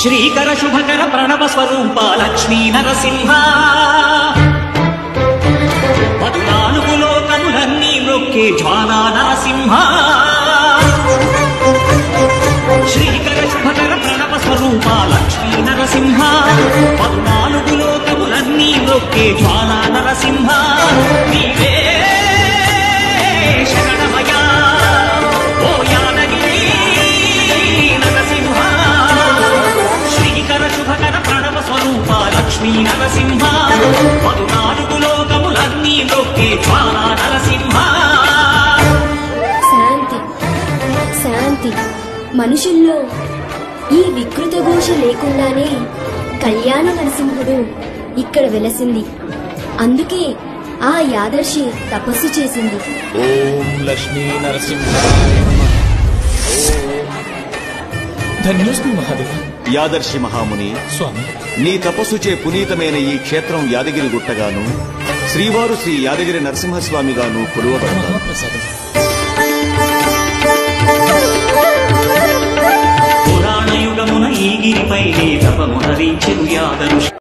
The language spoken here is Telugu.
శ్రీకర శుభకర ప్రణవ స్వరూప లక్ష్మీ నరసింహ పద్నాలుగు లోకములన్నీ నొక్కే జ్వాలా నరసింహ శ్రీకర శుభకర ప్రణవ స్వరూప లక్ష్మీ నరసింహ పద్నాలుగు లోకములన్నీ నొక్కే జ్వాలా నరసింహ నీవే శరణమయ్యా ఓ యాదగిరి నరసింహ శ్రీకర శుభకర ప్రణవ స్వరూప లక్ష్మీ నరసింహ పద్నాలుగు లోకములన్నీ నొక్కే జ్వాలా నరసింహ శాంతి శాంతి మనుషుల్లో ఈ వికృత ఘోష లేకుండానే కళ్యాణ నరసింహుడు ఇక్కడ వెలసింది అందుకే ఆ యాదర్శి తపస్సు చేసింది ఓం లక్ష్మీ నరసింహాయ నమః. ఓం. ధన్యోస్మి మహాదేవ యాదర్శి మహాముని స్వామి నీ తపస్సుచే పునీతమైన ఈ క్షేత్రం యాదగిరి గుట్టగాను శ్రీవారు శ్రీ యాదగిరి నరసింహస్వామిగాను కొలువబడతారు మహాప్రసాదం పురాణ యుగమున ఈ గిరిపై తపమునరించెను